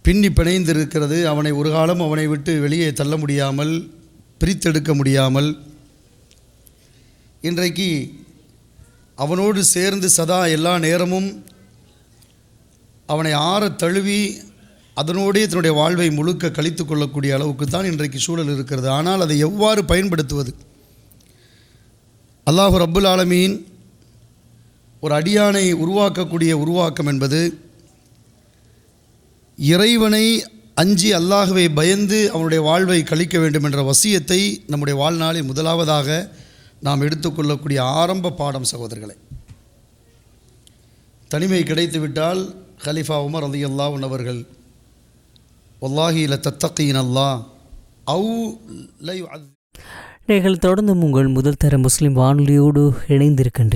பின்னி பிணைந்திருக்கிறது அவனை ஒரு காலம் அவனை விட்டு வெளியே தள்ள முடியாமல் பிரித்தெடுக்க முடியாமல் இன்றைக்கு அவனோடு சேர்ந்து சதா எல்லா நேரமும் அவனை ஆற தழுவி அதனோடே தன்னுடைய வாழ்வை முழுக்க கழித்து கொள்ளக்கூடிய அளவுக்கு தான் இன்றைக்கு சூழல் இருக்கிறது ஆனால் அதை எவ்வாறு பயன்படுத்துவது அல்லாஹு ரப்புல் ஆலமீன் ஒரு அடியானை உருவாக்கக்கூடிய உருவாக்கம் என்பது இறைவனை அஞ்சி அல்லாஹுவை பயந்து அவனுடைய வாழ்வை கழிக்க வேண்டும் என்ற வசியத்தை நம்முடைய வாழ்நாளில் முதலாவதாக நாம் எடுத்துக்கொள்ளக்கூடிய ஆரம்ப பாடம் சகோதரர்களை தனிமை கிடைத்துவிட்டால் ஹலிஃபா உமர் அலி அல்லாஹ் அவர்கள் ஒல்லாஹி ல தத்தகீன் அல்லாஹ் அவு லை நீங்கள் தொடர்ந்து உங்கள் முதல் தர முஸ்லிம் வானொலியோடு இணைந்திருக்கின்றீர்கள்